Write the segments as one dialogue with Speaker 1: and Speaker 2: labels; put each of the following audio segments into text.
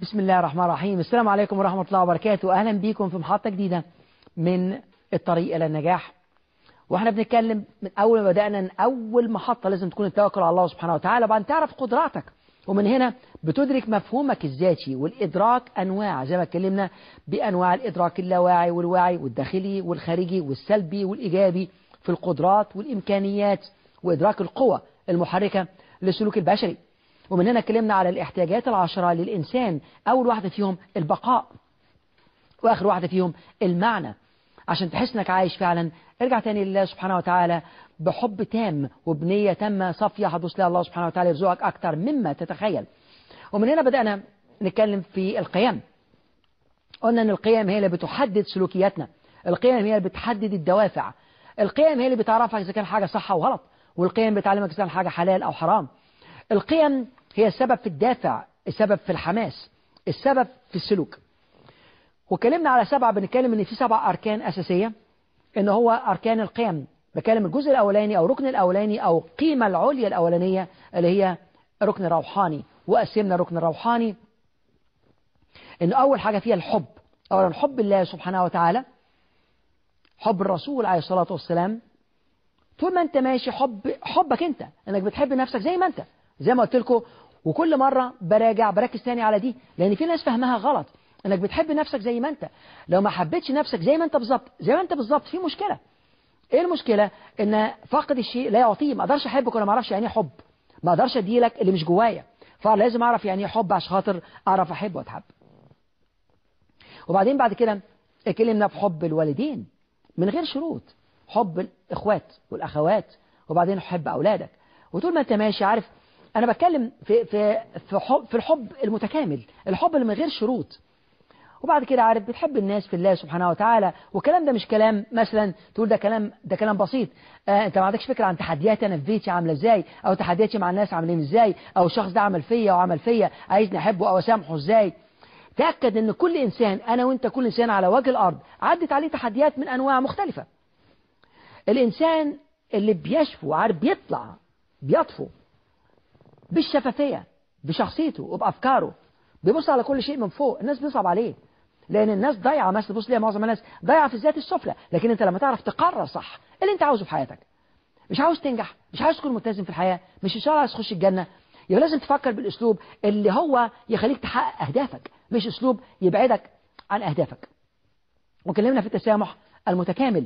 Speaker 1: بسم الله الرحمن الرحيم السلام عليكم ورحمة الله وبركاته أهلا بكم في محطة جديدة من الطريق إلى النجاح واحنا بنتكلم من أول ما بدأنا إن أول محطة لازم تكون التوكل على الله سبحانه وتعالى وبعدين تعرف قدراتك ومن هنا بتدرك مفهومك الذاتي والإدراك أنواع زي ما اتكلمنا بأنواع الإدراك اللاواعي والواعي والداخلي والخارجي والسلبي والإيجابي في القدرات والإمكانيات وإدراك القوة المحركة للسلوك البشري ومن هنا اتكلمنا على الاحتياجات العشرة للإنسان أول واحدة فيهم البقاء وآخر واحدة فيهم المعنى عشان تحس انك عايش فعلا ارجع تاني لله سبحانه وتعالى بحب تام وبنية تامة صافية هتبص لها الله سبحانه وتعالى يرزقك أكتر مما تتخيل ومن هنا بدأنا نتكلم في القيم قلنا ان القيم هي اللي بتحدد سلوكياتنا القيم هي اللي بتحدد الدوافع القيم هي اللي بتعرفك إذا كان حاجة صح أو غلط والقيم بتعلمك إذا كان حاجة حلال أو حرام القيم هي السبب في الدافع السبب في الحماس السبب في السلوك وكلمنا على سبعة بنتكلم ان في سبع اركان اساسية ان هو اركان القيم بكلم الجزء الاولاني او الركن الاولاني او القيمة العليا الاولانية اللي هي ركن روحاني وقسمنا الركن الروحاني ان اول حاجة فيها الحب اولا حب الله سبحانه وتعالى حب الرسول عليه الصلاة والسلام طول ما انت ماشي حب حبك انت انك بتحب نفسك زي ما انت زي ما قلت لكم وكل مرة براجع بركز تاني على دي لان في ناس فهمها غلط انك بتحب نفسك زي ما انت لو ما حبيتش نفسك زي ما انت بالظبط زي ما انت بالظبط في مشكلة ايه المشكلة ان فاقد الشيء لا يعطيه ما اقدرش احبك ولا ما اعرفش يعني ايه حب ما اقدرش اديلك اللي مش جوايا فلازم اعرف يعني ايه حب عشان خاطر اعرف احب واتحب وبعدين بعد كده اتكلمنا في حب الوالدين من غير شروط حب الاخوات والاخوات وبعدين حب اولادك وطول ما انت ماشي عارف انا بتكلم في في في حب في الحب المتكامل الحب اللي من غير شروط وبعد كده عارف بتحب الناس في الله سبحانه وتعالى والكلام ده مش كلام مثلا تقول ده كلام ده كلام بسيط آه انت ما عندكش فكره عن تحدياتي انا في بيتي عامله ازاي او تحدياتي مع الناس عاملين ازاي او الشخص ده عمل فيا وعمل فيا عايزني احبه او اسامحه ازاي تاكد ان كل انسان انا وانت كل انسان على وجه الارض عدت عليه تحديات من انواع مختلفه الانسان اللي بيشفو عارف بيطلع بيطفو بالشفافيه بشخصيته وبافكاره بيبص على كل شيء من فوق الناس بيصعب عليه لان الناس ضايعه مثلا تبص ليها معظم الناس ضايعه في الذات السفلى لكن انت لما تعرف تقرر صح اللي انت عاوزه في حياتك مش عاوز تنجح مش عاوز تكون ملتزم في الحياه مش ان شاء الله عايز تخش الجنه يبقى لازم تفكر بالاسلوب اللي هو يخليك تحقق اهدافك مش اسلوب يبعدك عن اهدافك وكلمنا في التسامح المتكامل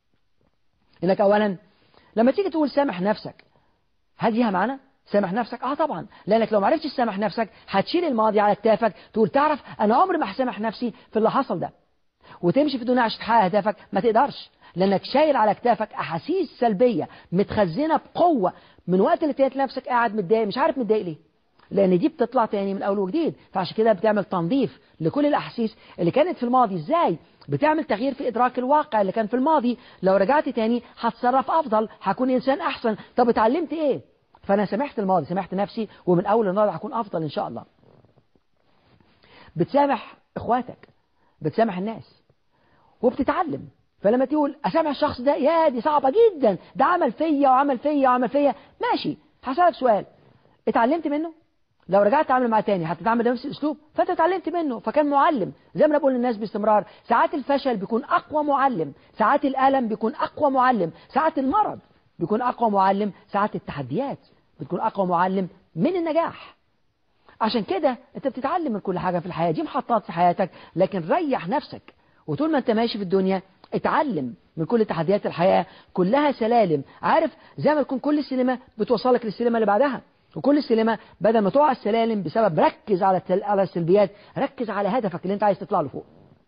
Speaker 1: انك اولا لما تيجي تقول سامح نفسك هل ليها معنى سامح نفسك اه طبعا لانك لو ما عرفتش تسامح نفسك هتشيل الماضي على كتافك تقول تعرف انا عمري ما هسامح نفسي في اللي حصل ده وتمشي في الدنيا عشان تحقق اهدافك ما تقدرش لانك شايل على كتافك احاسيس سلبيه متخزنه بقوه من وقت اللي تلاقي نفسك قاعد متضايق مش عارف متضايق ليه لان دي بتطلع تاني من اول وجديد فعشان كده بتعمل تنظيف لكل الاحاسيس اللي كانت في الماضي ازاي بتعمل تغيير في ادراك الواقع اللي كان في الماضي لو رجعت تاني هتصرف افضل هكون انسان احسن طب اتعلمت ايه فأنا سامحت الماضي سامحت نفسي ومن أول النهارده هكون أفضل إن شاء الله بتسامح إخواتك بتسامح الناس وبتتعلم فلما تقول أسامح الشخص ده يا دي صعبة جدا ده عمل فيا وعمل فيا وعمل فيا ماشي هسألك سؤال اتعلمت منه لو رجعت تعمل معاه تاني هتتعامل بنفس الاسلوب فانت اتعلمت منه فكان معلم زي ما انا بقول للناس باستمرار ساعات الفشل بيكون اقوى معلم ساعات الالم بيكون اقوى معلم ساعات المرض بيكون اقوى معلم ساعات التحديات بتكون أقوى معلم من النجاح عشان كده أنت بتتعلم من كل حاجة في الحياة دي محطات في حياتك لكن ريح نفسك وطول ما أنت ماشي في الدنيا اتعلم من كل تحديات الحياة كلها سلالم عارف زي ما تكون كل سلمة بتوصلك للسلمة اللي بعدها وكل سلمة بدل ما تقع السلالم بسبب ركز على على السلبيات ركز على هدفك اللي انت عايز تطلع له فوق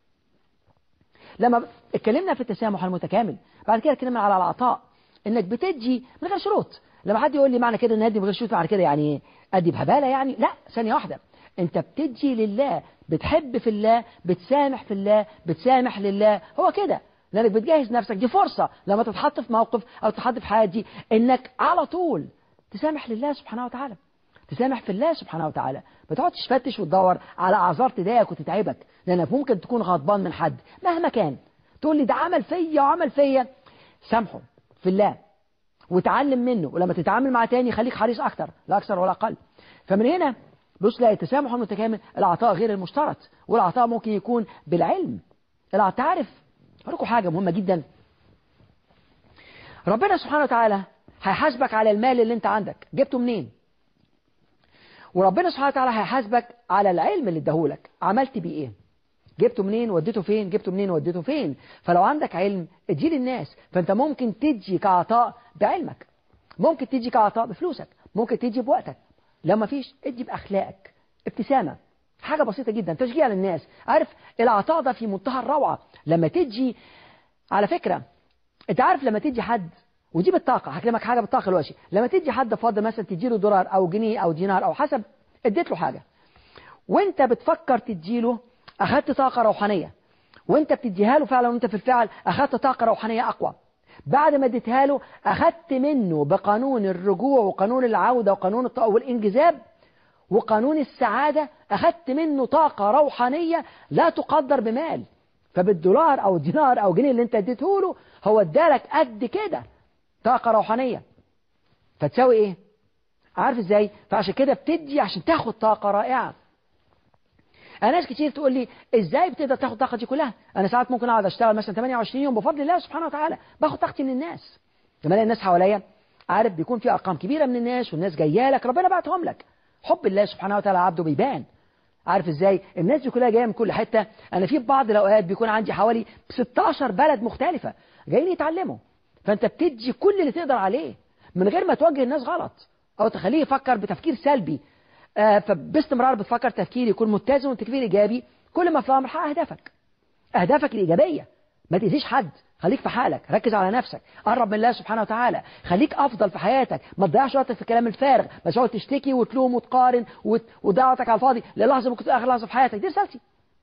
Speaker 1: لما اتكلمنا في التسامح المتكامل بعد كده اتكلمنا على العطاء انك بتدي من غير شروط لما حد يقول لي معنى كده ان ادي من غير شروط معنى كده يعني ايه ادي بهباله يعني لا ثانيه واحده انت بتدي لله بتحب في الله بتسامح في الله بتسامح لله هو كده لانك بتجهز نفسك دي فرصه لما تتحط في موقف او تتحط في حياه دي انك على طول تسامح لله سبحانه وتعالى تسامح في الله سبحانه وتعالى ما تقعدش تفتش وتدور على اعذار تضايقك وتتعبك لانك ممكن تكون غضبان من حد مهما كان تقول لي ده عمل فيا وعمل فيا سامحه في الله وتعلم منه ولما تتعامل مع تاني خليك حريص أكتر لا أكثر ولا أقل فمن هنا بص لا التسامح المتكامل العطاء غير المشترط والعطاء ممكن يكون بالعلم العطاء تعرف أقول لكم حاجة مهمة جدا ربنا سبحانه وتعالى هيحاسبك على المال اللي انت عندك جبته منين وربنا سبحانه وتعالى هيحاسبك على العلم اللي اداهولك عملت بيه ايه جبته منين وديته فين جبته منين وديته فين فلو عندك علم اديه للناس فانت ممكن تدي كعطاء بعلمك ممكن تدي كعطاء بفلوسك ممكن تدي بوقتك لو ما فيش ادي باخلاقك ابتسامه حاجه بسيطه جدا تشجيع للناس عارف العطاء ده في منتهى الروعه لما تدي على فكره انت عارف لما تدي حد ودي بالطاقه هكلمك حاجه بالطاقه دلوقتي لما تدي حد فاضل مثلا تديله دولار او جنيه او دينار او حسب اديت له حاجه وانت بتفكر تديله اخدت طاقه روحانيه وانت بتديها له فعلا وانت في الفعل اخدت طاقه روحانيه اقوى بعد ما اديتها له اخدت منه بقانون الرجوع وقانون العوده وقانون الطاقه والانجذاب وقانون السعاده اخدت منه طاقه روحانيه لا تقدر بمال فبالدولار او الدينار او جنيه اللي انت اديته له هو ادالك قد كده طاقه روحانيه فتساوي ايه عارف ازاي فعشان كده بتدي عشان تاخد طاقه رائعه انا ناس كتير تقول لي ازاي بتقدر تاخد الطاقه دي كلها انا ساعات ممكن اقعد اشتغل مثلا 28 يوم بفضل الله سبحانه وتعالى باخد طاقتي من الناس لما الاقي الناس حواليا عارف بيكون في ارقام كبيره من الناس والناس جايه لك ربنا بعتهم لك حب الله سبحانه وتعالى عبده بيبان عارف ازاي الناس دي كلها جايه من كل حته انا في بعض الاوقات بيكون عندي حوالي 16 بلد مختلفه جايين يتعلموا فانت بتدي كل اللي تقدر عليه من غير ما توجه الناس غلط او تخليه يفكر بتفكير سلبي آه فباستمرار بتفكر تفكير يكون متزن وتفكير ايجابي كل ما في الامر حقق اهدافك اهدافك الايجابيه ما تاذيش حد خليك في حالك ركز على نفسك قرب من الله سبحانه وتعالى خليك افضل في حياتك ما تضيعش وقتك في الكلام الفارغ ما تقعد تشتكي وتلوم وتقارن وتضيع وقتك على الفاضي للحظه ممكن تكون اخر لحظه في حياتك دي رسالتي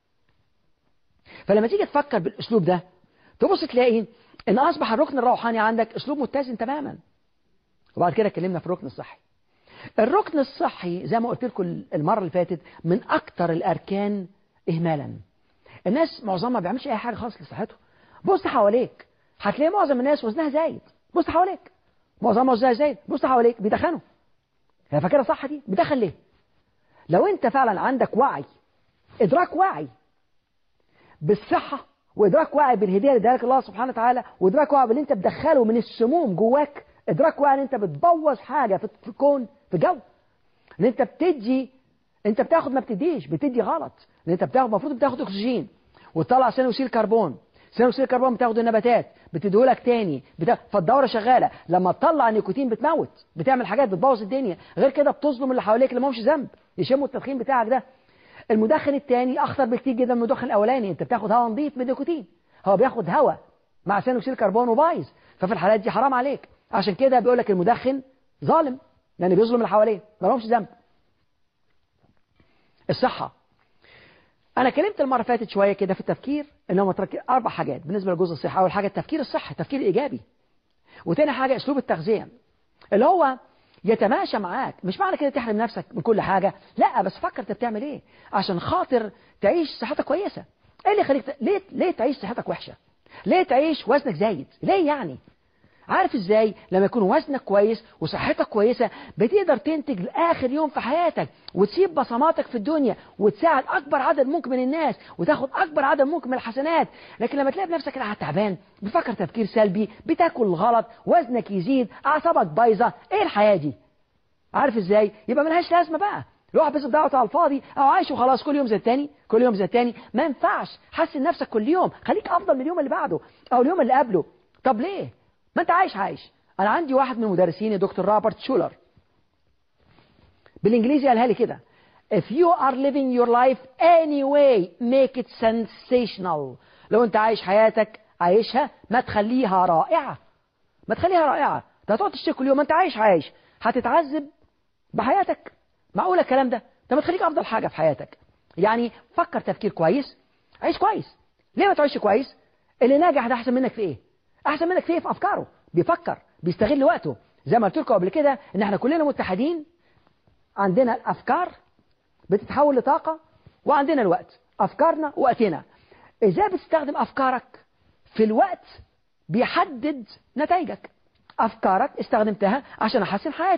Speaker 1: فلما تيجي تفكر بالاسلوب ده تبص تلاقي ان اصبح الركن الروحاني عندك اسلوب متزن تماما وبعد كده اتكلمنا في الركن الصحي الركن الصحي زي ما قلت لكم المرة اللي فاتت من أكتر الأركان إهمالا الناس معظمها ما بيعملش أي حاجة خالص لصحته بص حواليك هتلاقي معظم الناس وزنها زايد بص حواليك معظمها وزنها زايد بص حواليك بيدخنوا هي فاكرة صح دي بيدخن ليه لو أنت فعلا عندك وعي إدراك واعي بالصحة وإدراك واعي بالهدية اللي ادالك الله سبحانه وتعالى وإدراك واعي باللي أنت بتدخله من السموم جواك إدراك واعي إن أنت بتبوظ حاجة في الكون في الجو ان انت بتدي انت بتاخد ما بتديش بتدي غلط ان انت بتاخد المفروض بتاخد اكسجين وتطلع ثاني اكسيد الكربون ثاني اكسيد الكربون بتاخده النباتات بتديهولك تاني بتا... فالدوره شغاله لما تطلع النيكوتين بتموت بتعمل حاجات بتبوظ الدنيا غير كده بتظلم اللي حواليك اللي ماهوش ذنب يشموا التدخين بتاعك ده المدخن الثاني اخطر بكتير جدا من المدخن الاولاني انت بتاخد هواء نظيف بالنيكوتين هو بياخد هواء مع ثاني اكسيد الكربون وبايظ ففي الحالات دي حرام عليك عشان كده بيقول لك المدخن ظالم يعني بيظلم اللي حواليه ما لهمش ذنب الصحة أنا كلمت المرة فاتت شوية كده في التفكير إن هو أربع حاجات بالنسبة لجزء الصحة أول حاجة التفكير الصحي التفكير الإيجابي وتاني حاجة أسلوب التغذية اللي هو يتماشى معاك مش معنى كده تحرم نفسك من كل حاجة لا بس فكر انت بتعمل ايه عشان خاطر تعيش صحتك كويسة ايه اللي يخليك ت... ليه ليه تعيش صحتك وحشة ليه تعيش وزنك زايد ليه يعني عارف ازاي لما يكون وزنك كويس وصحتك كويسة بتقدر تنتج لآخر يوم في حياتك وتسيب بصماتك في الدنيا وتساعد أكبر عدد ممكن من الناس وتاخد أكبر عدد ممكن من الحسنات لكن لما تلاقي بنفسك قاعد تعبان بتفكر تفكير سلبي بتاكل غلط وزنك يزيد أعصابك بايظة إيه الحياة دي عارف ازاي يبقى ملهاش لازمة بقى الواحد بس دعوته على الفاضي او عايش وخلاص كل يوم زي التاني كل يوم زي التاني ما ينفعش حسن نفسك كل يوم خليك افضل من اليوم اللي بعده او اليوم اللي قبله طب ليه ما انت عايش عايش انا عندي واحد من مدرسيني دكتور روبرت شولر بالانجليزي قالها لي كده if you are living your life anyway make it sensational لو انت عايش حياتك عايشها ما تخليها رائعة ما تخليها رائعة انت هتقعد تشتكي كل يوم ما انت عايش عايش هتتعذب بحياتك معقول الكلام ده انت ما تخليك افضل حاجة في حياتك يعني فكر تفكير كويس عيش كويس ليه ما تعيش كويس اللي ناجح ده احسن منك في ايه احسن منك في ايه في افكاره بيفكر بيستغل وقته زي ما قلت لكم قبل كده ان احنا كلنا متحدين عندنا الافكار بتتحول لطاقة وعندنا الوقت افكارنا ووقتنا ازاي بتستخدم افكارك في الوقت بيحدد نتائجك افكارك استخدمتها عشان احسن حياتي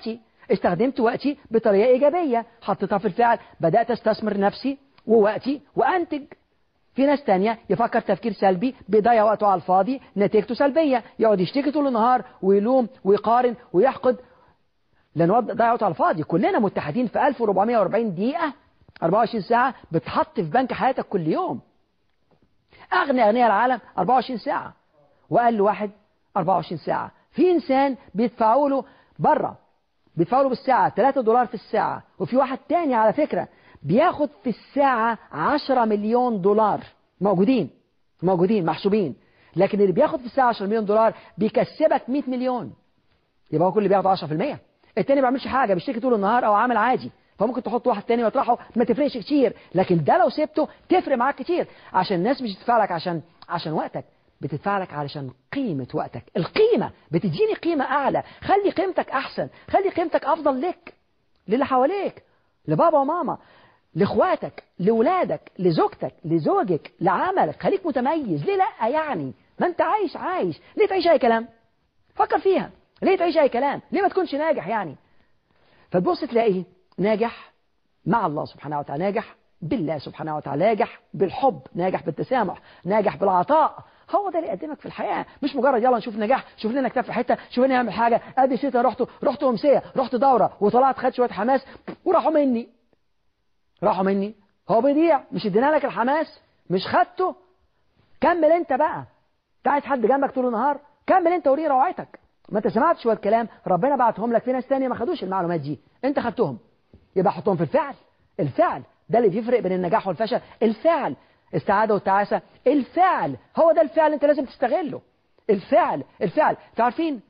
Speaker 1: استخدمت وقتي بطريقة إيجابية حطيتها في الفعل بدأت استثمر نفسي ووقتي وأنتج في ناس تانية يفكر تفكير سلبي بيضيع وقته على الفاضي نتيجته سلبية يقعد يشتكي طول النهار ويلوم ويقارن ويحقد لأنه ضيع وقته على الفاضي كلنا متحدين في 1440 دقيقة 24 ساعة بتحط في بنك حياتك كل يوم أغنى أغنياء العالم 24 ساعة وقال واحد 24 ساعة في إنسان بيدفعوا له بره بيدفعوا له بالساعة 3 دولار في الساعة وفي واحد تاني على فكرة بياخد في الساعة 10 مليون دولار موجودين موجودين محسوبين لكن اللي بياخد في الساعة 10 مليون دولار بيكسبك 100 مليون يبقى هو كل اللي بياخد 10% التاني ما بيعملش حاجة بيشتكي طول النهار أو عامل عادي فممكن تحط واحد تاني وتطرحه ما تفرقش كتير لكن ده لو سبته تفرق معاك كتير عشان الناس مش بتدفع لك عشان عشان وقتك بتدفع لك علشان قيمة وقتك القيمة بتديني قيمة أعلى خلي قيمتك أحسن خلي قيمتك أفضل لك للي حواليك لبابا وماما لاخواتك لولادك لزوجتك لزوجك لعملك خليك متميز ليه لا يعني ما انت عايش عايش ليه تعيش اي كلام فكر فيها ليه تعيش اي كلام ليه ما تكونش ناجح يعني فتبص تلاقيه ناجح مع الله سبحانه وتعالى ناجح بالله سبحانه وتعالى ناجح بالحب ناجح بالتسامح ناجح بالعطاء هو ده اللي يقدمك في الحياة مش مجرد يلا نشوف نجاح شوف لنا كتاب في حتة شوف لنا نعمل حاجة ادي شتا رحت رحت أمسية رحت دورة وطلعت خدت شوية حماس وراحوا مني راحوا مني هو بيضيع مش ادينا لك الحماس مش خدته كمل انت بقى انت عايز حد جنبك طول النهار كمل انت وريه روعتك ما انت سمعت شويه كلام ربنا بعتهم لك في ناس تانية ما خدوش المعلومات دي انت خدتهم يبقى حطهم في الفعل الفعل ده اللي بيفرق بين النجاح والفشل الفعل السعادة والتعاسة الفعل هو ده الفعل انت لازم تستغله الفعل الفعل تعرفين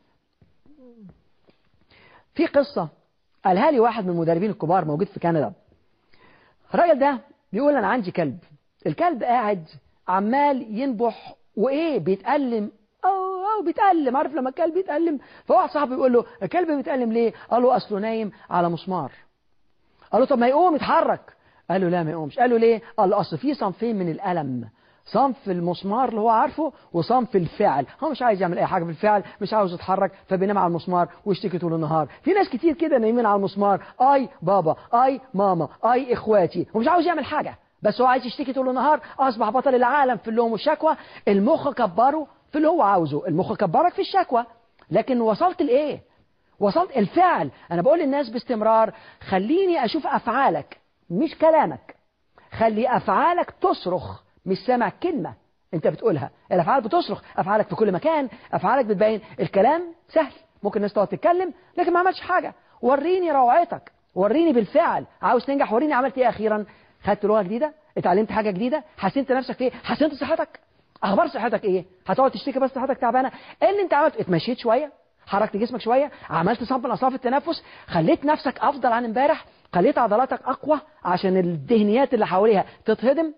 Speaker 1: في قصة قالها لي واحد من المدربين الكبار موجود في كندا الراجل ده بيقول انا عندي كلب الكلب قاعد عمال ينبح وايه بيتألم او او بيتألم عارف لما الكلب بيتألم فواحد صاحبه بيقول له الكلب بيتألم ليه قال له اصله نايم على مسمار قال له طب ما يقوم يتحرك قال له لا ما يقومش قال له ليه قال له اصل في صنفين من الالم صنف المسمار اللي هو عارفه وصنف الفعل هو مش عايز يعمل اي حاجه في الفعل مش عاوز يتحرك فبينام على المسمار ويشتكي طول النهار في ناس كتير كده نايمين على المسمار اي بابا اي ماما اي اخواتي ومش عاوز يعمل حاجه بس هو عايز يشتكي طول النهار اصبح بطل العالم في اللوم والشكوى المخ كبره في اللي هو عاوزه المخ كبرك في الشكوى لكن وصلت لايه وصلت الفعل انا بقول للناس باستمرار خليني اشوف افعالك مش كلامك خلي افعالك تصرخ مش سامع كلمة انت بتقولها الافعال بتصرخ افعالك في كل مكان افعالك بتبين الكلام سهل ممكن الناس تقعد تتكلم لكن ما عملتش حاجة وريني روعتك وريني بالفعل عاوز تنجح وريني عملت ايه اخيرا خدت لغة جديدة اتعلمت حاجة جديدة حسنت نفسك في ايه حسنت صحتك اخبار صحتك ايه هتقعد تشتكي بس صحتك تعبانه ايه اللي انت عملته اتمشيت شويه حركت جسمك شويه عملت صنف من اصناف التنفس خليت نفسك افضل عن امبارح خليت عضلاتك اقوى عشان الدهنيات اللي حواليها تتهضم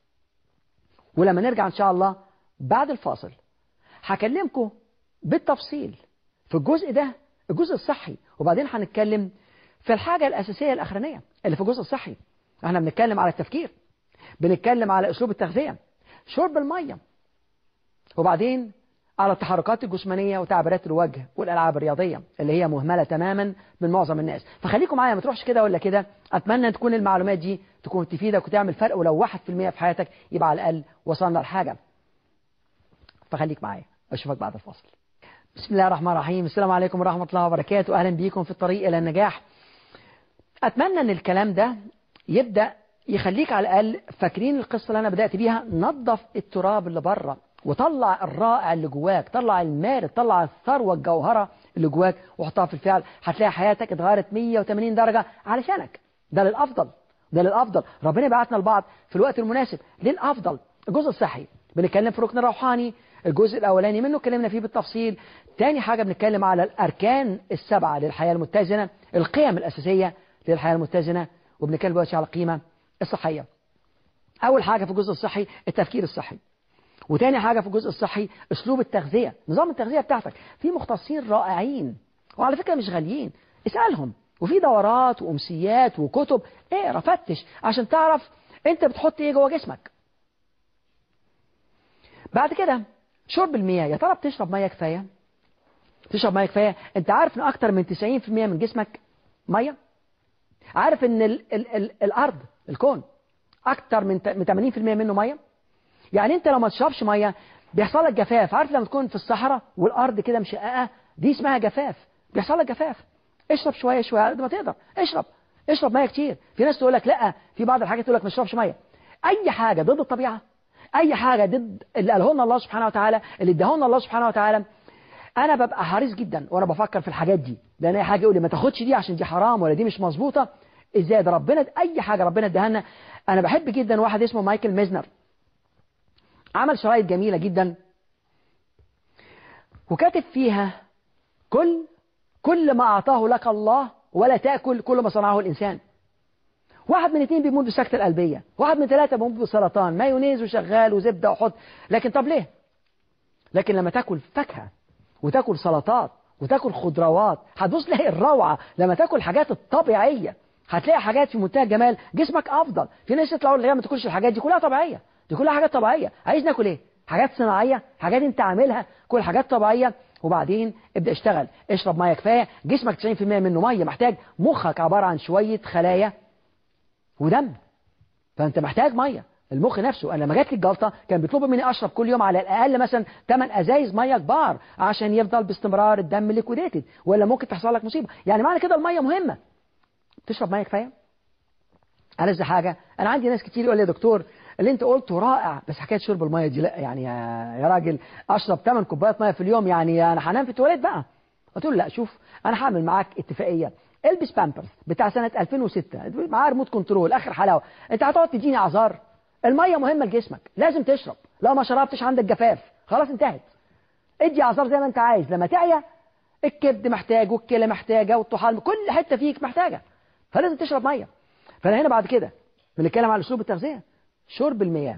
Speaker 1: ولما نرجع ان شاء الله بعد الفاصل هكلمكم بالتفصيل في الجزء ده الجزء الصحي وبعدين هنتكلم في الحاجة الأساسية الأخرانية اللي في الجزء الصحي احنا بنتكلم على التفكير بنتكلم على أسلوب التغذية شرب المية وبعدين على التحركات الجسمانية وتعبيرات الوجه والألعاب الرياضية اللي هي مهملة تماما من معظم الناس فخليكم معايا ما تروحش كده ولا كده أتمنى أن تكون المعلومات دي تكون تفيدك وتعمل فرق ولو 1% في حياتك يبقى على الأقل وصلنا لحاجة فخليك معايا أشوفك بعد الفاصل بسم الله الرحمن الرحيم السلام عليكم ورحمة الله وبركاته أهلا بيكم في الطريق إلى النجاح أتمنى أن الكلام ده يبدأ يخليك على الأقل فاكرين القصة اللي أنا بدأت بيها نظف التراب اللي بره وطلع الرائع اللي جواك طلع المارد طلع الثروة الجوهرة اللي جواك وحطها في الفعل هتلاقي حياتك اتغيرت 180 درجة علشانك ده للأفضل ده للأفضل ربنا بعتنا لبعض في الوقت المناسب للأفضل الجزء الصحي بنتكلم في ركن الروحاني الجزء الأولاني منه اتكلمنا فيه بالتفصيل تاني حاجة بنتكلم على الأركان السبعة للحياة المتزنة القيم الأساسية للحياة المتزنة وبنتكلم دلوقتي على القيمة الصحية أول حاجة في الجزء الصحي التفكير الصحي وتاني حاجة في الجزء الصحي أسلوب التغذية نظام التغذية بتاعتك في مختصين رائعين وعلى فكرة مش غاليين اسألهم وفي دورات وأمسيات وكتب اقرا فتش عشان تعرف انت بتحط ايه جوه جسمك بعد كده شرب المياه يا ترى بتشرب ميه كفايه تشرب ميه كفايه انت عارف ان اكتر من 90% من جسمك ميه عارف ان ال ال ال الارض الكون اكتر من 80% منه ميه يعني انت لو ما تشربش ميه بيحصل لك جفاف عارف لما تكون في الصحراء والارض كده مشققه دي اسمها جفاف بيحصل لك جفاف اشرب شويه شويه على قد ما تقدر اشرب اشرب ميه كتير في ناس تقول لك لا في بعض الحاجات تقول لك ما تشربش ميه اي حاجه ضد الطبيعه اي حاجه ضد اللي قاله لنا الله سبحانه وتعالى اللي اداه لنا الله سبحانه وتعالى انا ببقى حريص جدا وانا بفكر في الحاجات دي لان اي حاجه يقول لي ما تاخدش دي عشان دي حرام ولا دي مش مظبوطه ازاي ده ربنا اي حاجه ربنا اداها لنا انا بحب جدا واحد اسمه مايكل ميزنر عمل شرايط جميله جدا وكاتب فيها كل كل ما اعطاه لك الله ولا تاكل كل ما صنعه الانسان واحد من اثنين بيموت بسكتة القلبية واحد من ثلاثة بيموت بسرطان مايونيز وشغال وزبدة وحط لكن طب ليه لكن لما تاكل فاكهة وتاكل سلطات وتاكل خضروات هتبص تلاقي الروعة لما تاكل حاجات الطبيعية هتلاقي حاجات في منتهى الجمال جسمك افضل في ناس يطلعوا اللي ما تاكلش الحاجات دي كلها طبيعية دي كلها حاجات طبيعية عايز ناكل ايه حاجات صناعية حاجات انت عاملها كل حاجات طبيعية وبعدين ابدأ اشتغل اشرب مية كفاية جسمك 90% منه مية محتاج مخك عبارة عن شوية خلايا ودم فانت محتاج ميه المخ نفسه انا لما جات لي الجلطه كان بيطلبوا مني اشرب كل يوم على الاقل مثلا 8 ازايز ميه كبار عشان يفضل باستمرار الدم ليكويديتد ولا ممكن تحصل لك مصيبه يعني معنى كده الميه مهمه تشرب ميه كفايه ألذ حاجه انا عندي ناس كتير يقول لي يا دكتور اللي انت قلته رائع بس حكايه شرب الميه دي لا يعني يا, يا راجل اشرب 8 كوبايات ميه في اليوم يعني انا هنام في التواليت بقى قلت له لا شوف انا هعمل معاك اتفاقيه البس بامبرز بتاع سنة 2006 معاه ريموت كنترول اخر حلاوه انت هتقعد تديني اعذار الميه مهمه لجسمك لازم تشرب لو ما شربتش عندك جفاف خلاص انتهت ادي اعذار زي ما انت عايز لما تعيا الكبد محتاج والكلى محتاجه والطحال كل حته فيك محتاجه فلازم تشرب ميه فانا هنا بعد كده بنتكلم على اسلوب التغذيه شرب المياه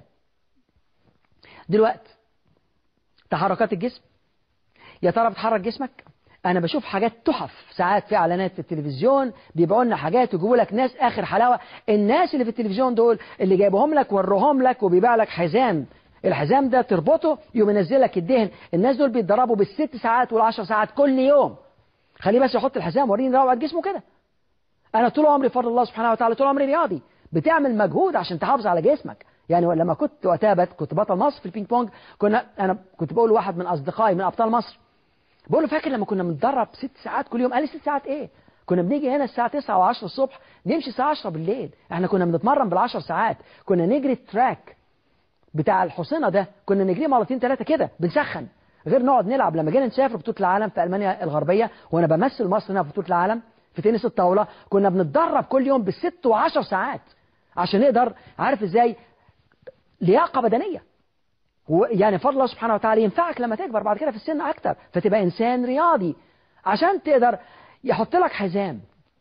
Speaker 1: دلوقتي تحركات الجسم يا ترى بتحرك جسمك انا بشوف حاجات تحف ساعات في اعلانات في التلفزيون بيبيعوا لنا حاجات ويجيبوا لك ناس اخر حلاوه الناس اللي في التلفزيون دول اللي جايبهم لك وروهم لك وبيبيع لك حزام الحزام ده تربطه يقوم ينزل لك الدهن الناس دول بيتدربوا بالست ساعات والعشر ساعات كل يوم خليه بس يحط الحزام وريني روعه جسمه كده انا طول عمري بفضل الله سبحانه وتعالى طول عمري رياضي بتعمل مجهود عشان تحافظ على جسمك يعني لما كنت وقتها كنت بطل مصر في البينج بونج كنا انا كنت بقول لواحد من اصدقائي من ابطال مصر بقول له فاكر لما كنا بنتدرب ست ساعات كل يوم قال لي ست ساعات ايه كنا بنيجي هنا الساعة 9 و10 الصبح نمشي الساعة 10 بالليل احنا كنا بنتمرن بالعشر ساعات كنا نجري التراك بتاع الحصينة ده كنا نجري مرتين ثلاثة كده بنسخن غير نقعد نلعب لما جينا نسافر بطولة العالم في ألمانيا الغربية وأنا بمثل مصر هنا في بطولة العالم في تنس الطاولة كنا بنتدرب كل يوم بالست وعشر ساعات عشان نقدر عارف ازاي لياقة بدنية يعني فضل الله سبحانه وتعالى ينفعك لما تكبر بعد كده في السن أكتر فتبقى إنسان رياضي عشان تقدر يحط لك حزام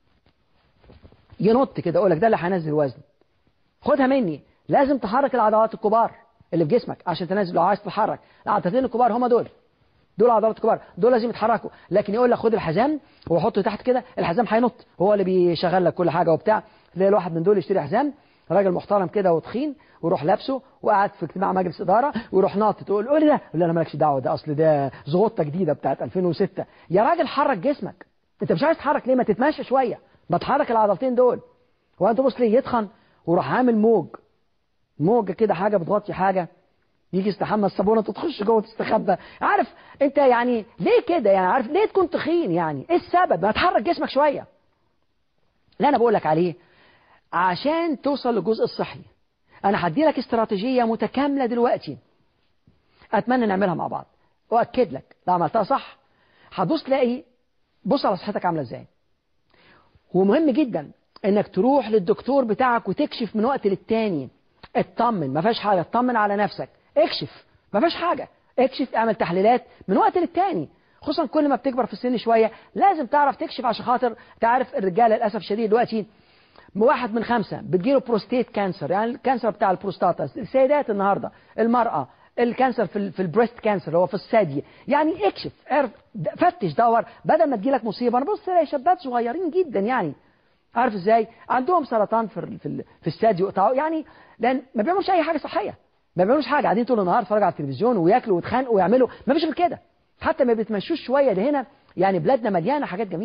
Speaker 1: ينط كده يقول لك ده اللي هينزل وزن خدها مني لازم تحرك العضلات الكبار اللي في جسمك عشان تنزل لو عايز تتحرك العضلتين الكبار هم دول دول عضلات كبار دول لازم يتحركوا لكن يقول لك خد الحزام وحطه تحت كده الحزام هينط هو اللي بيشغل لك كل حاجه وبتاع تلاقي الواحد من دول يشتري حزام راجل محترم كده وتخين ويروح لابسه وقاعد في اجتماع مجلس اداره ويروح ناطط تقول قول ده يقول انا مالكش دعوه ده اصل ده زغطه جديده بتاعت 2006 يا راجل حرك جسمك انت مش عايز تتحرك ليه ما تتمشى شويه ما تحرك العضلتين دول وانت بص ليه يتخن وراح عامل موج موج كده حاجه بتغطي حاجه يجي يستحمى الصابونه تخش جوه تستخبى عارف انت يعني ليه كده يعني عارف ليه تكون تخين يعني ايه السبب ما تحرك جسمك شويه لا انا بقول لك عليه عشان توصل للجزء الصحي انا هدي لك استراتيجيه متكامله دلوقتي اتمنى نعملها مع بعض واكد لك لو عملتها صح هتبص تلاقي بص على صحتك عامله ازاي ومهم جدا انك تروح للدكتور بتاعك وتكشف من وقت للتاني اطمن ما فيهاش حاجه اطمن على نفسك اكشف ما فيهاش حاجه اكشف اعمل تحليلات من وقت للتاني خصوصا كل ما بتكبر في السن شويه لازم تعرف تكشف عشان خاطر تعرف الرجاله للاسف الشديد دلوقتي واحد من خمسة بتجيله بروستيت كانسر يعني الكانسر بتاع البروستاتا السيدات النهاردة المرأة الكانسر في في البريست كانسر هو في الثدي يعني اكشف اعرف فتش دور بدل ما تجيلك مصيبه انا بص تلاقي شباب صغيرين جدا يعني عارف ازاي عندهم سرطان في في في الثدي وقطعوا يعني لان ما بيعملوش اي حاجه صحيه ما بيعملوش حاجه قاعدين طول النهار يتفرجوا على التلفزيون وياكلوا ويتخانقوا ويعملوا ما فيش غير كده حتى ما بيتمشوش شويه ده هنا يعني بلادنا مليانه حاجات جميله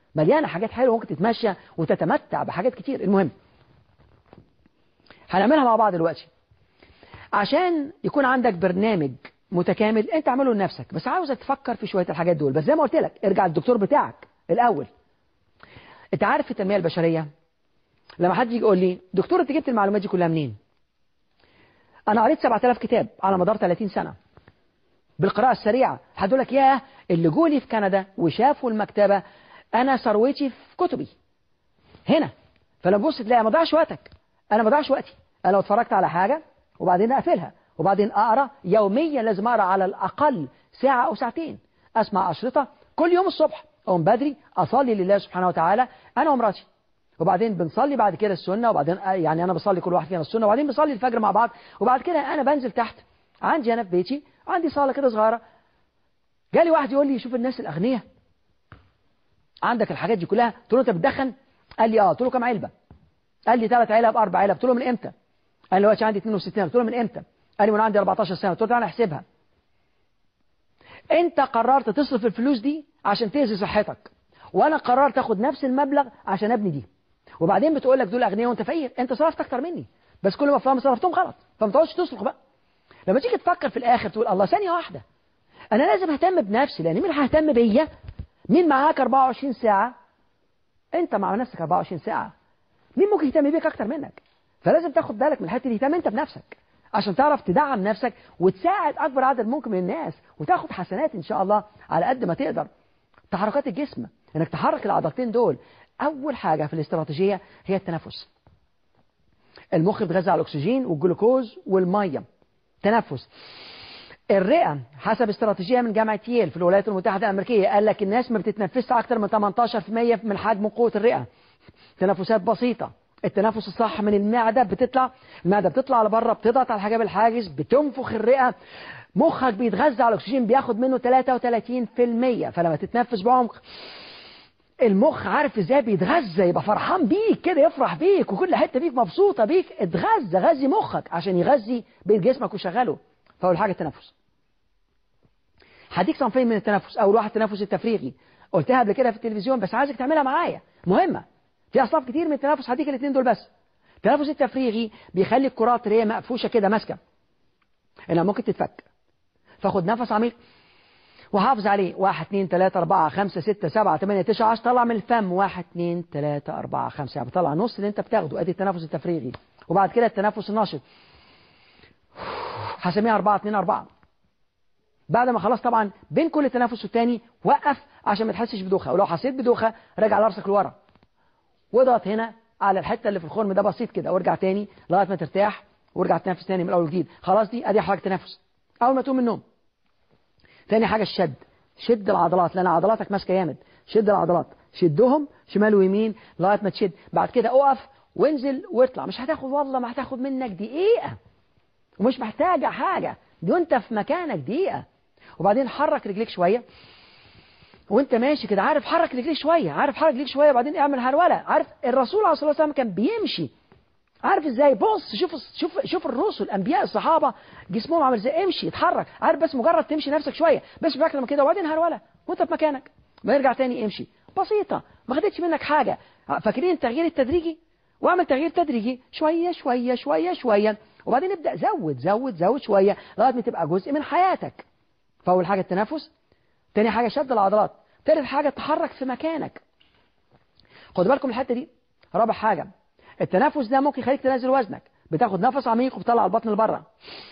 Speaker 1: مليانة حاجات حلوة ممكن تتمشى وتتمتع بحاجات كتير المهم هنعملها مع بعض دلوقتي عشان يكون عندك برنامج متكامل انت اعمله لنفسك بس عاوزك تفكر في شوية الحاجات دول بس زي ما قلت لك ارجع للدكتور بتاعك الاول انت عارف في التنمية البشرية لما حد يجي يقول لي دكتور انت جبت المعلومات دي كلها منين انا قريت 7000 كتاب على مدار 30 سنة بالقراءة السريعة حد لك ياه اللي جولي في كندا وشافوا المكتبة انا ثروتي في كتبي هنا فلما تبص تلاقي ما ضيعش وقتك انا ما ضيعش وقتي انا لو اتفرجت على حاجة وبعدين اقفلها وبعدين اقرا يوميا لازم اقرا على الاقل ساعة او ساعتين اسمع اشرطة كل يوم الصبح اقوم بدري اصلي لله سبحانه وتعالى انا ومراتي وبعدين بنصلي بعد كده السنة وبعدين يعني أنا بصلي كل واحد فينا السنة وبعدين بنصلي الفجر مع بعض وبعد كده أنا بنزل تحت عندي أنا في بيتي عندي صالة كده صغيرة جالي واحد يقول لي شوف الناس الأغنياء عندك الحاجات دي كلها قلت له أنت بتدخن قال لي اه قلت له كام علبة قال لي ثلاث علب أربع علب قلت له من إمتى قال لي دلوقتي عندي 62 قلت له من إمتى قال لي من عندي 14 سنة قلت له تعالى احسبها أنت قررت تصرف الفلوس دي عشان تأذي صحتك وأنا قررت أخد نفس المبلغ عشان أبني دي وبعدين بتقول لك دول اغنياء وانت فقير انت صرفت اكتر مني بس كل ما فهم صرفتهم غلط فما تقعدش تصرخ بقى لما تيجي تفكر في الاخر تقول الله ثانيه واحده انا لازم اهتم بنفسي لان مين هيهتم بيا مين معاك 24 ساعه انت مع نفسك 24 ساعه مين ممكن يهتم بيك اكتر منك فلازم تاخد بالك من الحته دي اهتم انت بنفسك عشان تعرف تدعم نفسك وتساعد اكبر عدد ممكن من الناس وتاخد حسنات ان شاء الله على قد ما تقدر تحركات الجسم انك تحرك العضلتين دول أول حاجة في الاستراتيجية هي التنفس المخ بيتغذى على الأكسجين والجلوكوز والمية تنفس الرئة حسب استراتيجية من جامعة ييل في الولايات المتحدة الأمريكية قال لك الناس ما بتتنفسش أكتر من 18% من حجم قوة الرئة تنفسات بسيطة التنفس الصح من المعدة بتطلع المعدة بتطلع لبره بتضغط على الحجاب الحاجز بتنفخ الرئة مخك بيتغذى على الأكسجين بياخد منه 33% فلما تتنفس بعمق المخ عارف ازاي بيتغذى يبقى فرحان بيك كده يفرح بيك وكل حته فيك مبسوطه بيك اتغذى غذي مخك عشان يغذي بيت جسمك وشغله فاول حاجه التنفس هديك صنفين من التنفس اول واحد التنفس التفريغي قلتها قبل كده في التلفزيون بس عايزك تعملها معايا مهمه في اصناف كتير من التنفس هديك الاثنين دول بس التنفس التفريغي بيخلي الكرات اللي هي مقفوشه كده ماسكه انها ممكن تتفك فاخد نفس عميق وحافظ عليه واحد اتنين تلاتة أربعة خمسة ستة سبعة تمانية تسعة عشر طلع من الفم واحد اتنين تلاتة أربعة خمسة يعني بطلع نص اللي أنت بتاخده أدي التنفس التفريغي وبعد كده التنفس النشط هسميها أربعة اتنين أربعة بعد ما خلاص طبعا بين كل تنفس والتاني وقف عشان ما تحسش بدوخة ولو حسيت بدوخة رجع لرسك لورا واضغط هنا على الحتة اللي في الخرم ده بسيط كده وارجع تاني لغاية ما ترتاح وارجع تنفس تاني من الأول وجديد خلاص دي أدي حركة تنفس أول ما تقوم من النوم تاني حاجة الشد شد العضلات لأن عضلاتك ماسكة جامد شد العضلات شدهم شمال ويمين لغاية ما تشد بعد كده اقف وانزل واطلع مش هتاخد والله ما هتاخد منك دقيقة ومش محتاجة حاجة دي وانت في مكانك دقيقة وبعدين حرك رجليك شوية وانت ماشي كده عارف حرك رجليك شوية عارف حرك رجليك شوية وبعدين اعمل هرولة عارف الرسول عليه الصلاة والسلام كان بيمشي عارف ازاي بص شوف شوف شوف الرسل الانبياء الصحابه جسمهم عامل ازاي امشي اتحرك عارف بس مجرد تمشي نفسك شويه بس فاكر لما كده وبعدين هروله وانت في مكانك ما يرجع تاني امشي بسيطه ما خدتش منك حاجه فاكرين التغيير التدريجي واعمل تغيير تدريجي شويه شويه شويه شويه وبعدين ابدا زود زود زود شويه لغايه ما تبقى جزء من حياتك فاول حاجه التنفس تاني حاجه شد العضلات تالت حاجه تحرك في مكانك خدوا بالكم الحته دي رابع حاجه التنفس ده ممكن يخليك تنزل وزنك بتاخد نفس عميق وبتطلع البطن لبره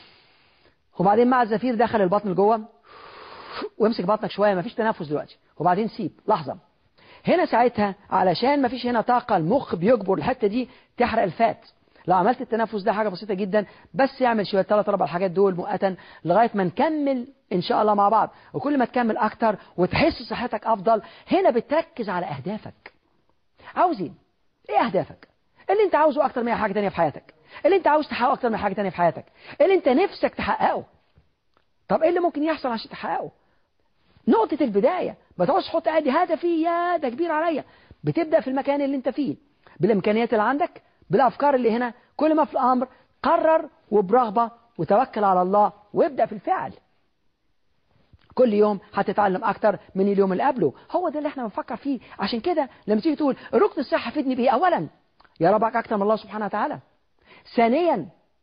Speaker 1: وبعدين مع الزفير دخل البطن لجوه وامسك بطنك شويه مفيش تنفس دلوقتي وبعدين سيب لحظه هنا ساعتها علشان مفيش هنا طاقه المخ بيجبر الحته دي تحرق الفات لو عملت التنفس ده حاجه بسيطه جدا بس يعمل شويه ثلاث اربع الحاجات دول مؤقتا لغايه ما نكمل ان شاء الله مع بعض وكل ما تكمل اكتر وتحس صحتك افضل هنا بتركز على اهدافك عاوز ايه ايه اهدافك اللي انت عاوزه اكتر من حاجه تانية في حياتك اللي انت عاوز تحققه اكتر من حاجه تانية في حياتك اللي انت نفسك تحققه طب ايه اللي ممكن يحصل عشان تحققه نقطة البداية ما تقعدش تحط ادي هدفي يا ده كبير عليا بتبدأ في المكان اللي انت فيه بالامكانيات اللي عندك بالافكار اللي هنا كل ما في الامر قرر وبرغبة وتوكل على الله وابدأ في الفعل كل يوم هتتعلم اكتر من اليوم اللي قبله هو ده اللي احنا بنفكر فيه عشان كده لما تيجي تقول ركن الصحه فيدني بايه اولا يا ربك اكتر من الله سبحانه وتعالى ثانيا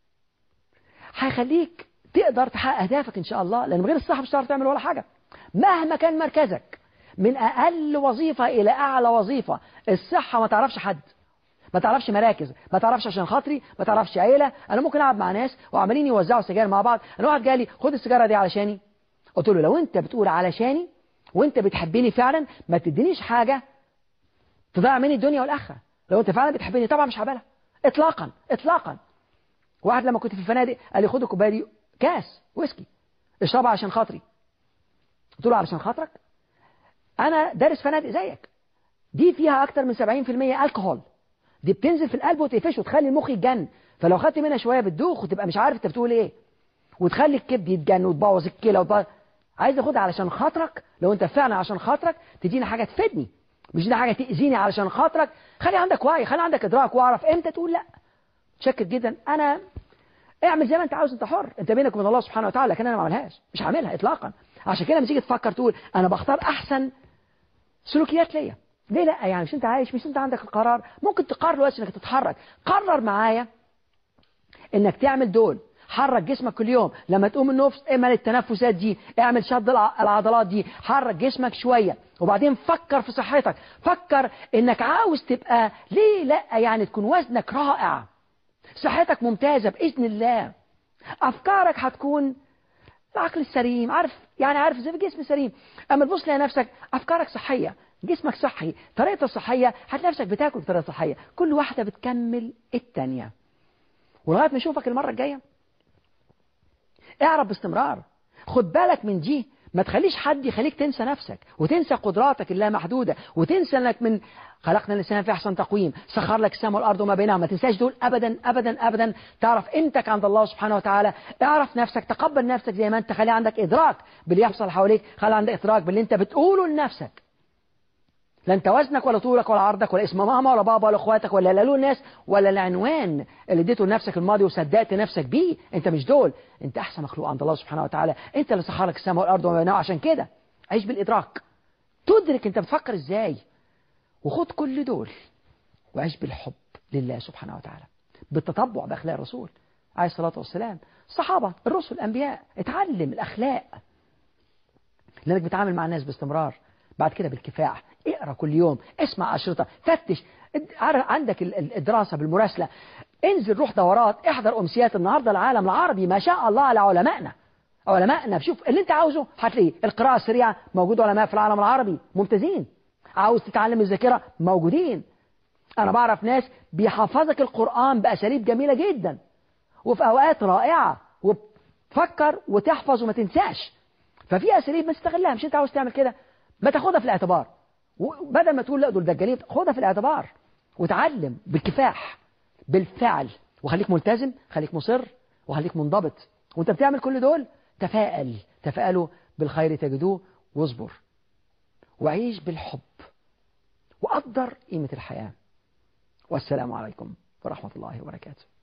Speaker 1: هيخليك تقدر تحقق اهدافك ان شاء الله لان من غير الصحه مش هتعرف تعمل ولا حاجه مهما كان مركزك من اقل وظيفه الى اعلى وظيفه الصحه ما تعرفش حد ما تعرفش مراكز ما تعرفش عشان خاطري ما تعرفش عيله انا ممكن اقعد مع ناس وعمالين يوزعوا سجاير مع بعض انا واحد جالي خد السيجاره دي علشاني قلت له لو انت بتقول علشاني وانت بتحبني فعلا ما تدينيش حاجه تضيع مني الدنيا والاخره لو انت فعلا بتحبني طبعا مش هقبلها اطلاقا اطلاقا واحد لما كنت في الفنادق قال لي خد الكوبايه دي كاس ويسكي اشربها عشان خاطري قلت له علشان خاطرك انا دارس فنادق زيك دي فيها اكتر من 70% الكحول دي بتنزل في القلب وتقفشه وتخلي المخ يتجن فلو خدت منها شويه بتدوخ وتبقى مش عارف انت بتقول ايه وتخلي الكبد يتجن وتبوظ الكلى وتبوظ عايز اخدها علشان خاطرك لو انت فعلا عشان خاطرك تديني حاجه تفيدني مش دي حاجه تاذيني علشان خاطرك خلي عندك وعي خلي عندك ادراك واعرف امتى تقول لا متشكر جدا انا اعمل زي ما انت عاوز انت حر انت بينك وبين الله سبحانه وتعالى لكن انا ما اعملهاش مش هعملها اطلاقا عشان كده لما تيجي تفكر تقول انا بختار احسن سلوكيات ليا ليه لا يعني مش انت عايش مش انت عندك القرار ممكن تقرر دلوقتي انك تتحرك قرر معايا انك تعمل دول حرك جسمك كل يوم لما تقوم من النوم اعمل التنفسات دي اعمل شد العضلات دي حرك جسمك شوية وبعدين فكر في صحتك فكر انك عاوز تبقى ليه لا يعني تكون وزنك رائع صحتك ممتازة بإذن الله أفكارك هتكون العقل السليم عارف يعني عارف زي الجسم السليم أما تبص لنفسك أفكارك صحية جسمك صحي طريقة الصحية هتلاقي نفسك بتاكل بطريقة صحية كل واحدة بتكمل التانية ولغاية ما اشوفك المرة الجاية اعرف باستمرار خد بالك من دي ما تخليش حد يخليك تنسى نفسك وتنسى قدراتك اللامحدودة وتنسى انك من خلقنا الانسان في احسن تقويم سخر لك السماء والارض وما بينهما ما تنساش دول ابدا ابدا ابدا تعرف قيمتك عند الله سبحانه وتعالى اعرف نفسك تقبل نفسك زي ما انت خلي عندك ادراك باللي يحصل حواليك خلي عندك ادراك باللي انت بتقوله لنفسك لا انت وزنك ولا طولك ولا عرضك ولا اسم ماما ولا بابا ولا اخواتك ولا لالو الناس ولا العنوان اللي اديته لنفسك الماضي وصدقت نفسك بيه انت مش دول انت احسن مخلوق عند الله سبحانه وتعالى انت اللي سخر لك السماء والارض وما بينهما عشان كده عيش بالادراك تدرك انت بتفكر ازاي وخد كل دول وعيش بالحب لله سبحانه وتعالى بالتطبع باخلاق الرسول عليه الصلاه والسلام الصحابه الرسل الانبياء اتعلم الاخلاق لانك بتعامل مع الناس باستمرار بعد كده بالكفاح اقرا كل يوم اسمع اشرطه فتش عندك الدراسه بالمراسله انزل روح دورات احضر امسيات النهارده العالم العربي ما شاء الله على علمائنا علمائنا شوف اللي انت عاوزه هتلاقيه القراءه السريعه موجود علماء في العالم العربي ممتازين عاوز تتعلم الذاكره موجودين انا بعرف ناس بيحفظك القران باساليب جميله جدا وفي اوقات رائعه وتفكر وتحفظ وما تنساش ففي اساليب ما تستغلها مش انت عاوز تعمل كده ما تاخدها في الاعتبار بدل ما تقول لا دول دجالين خدها في الاعتبار وتعلم بالكفاح بالفعل وخليك ملتزم خليك مصر وخليك منضبط وانت بتعمل كل دول تفائل تفائلوا بالخير تجدوه واصبر وعيش بالحب وقدر قيمة الحياة والسلام عليكم ورحمة الله وبركاته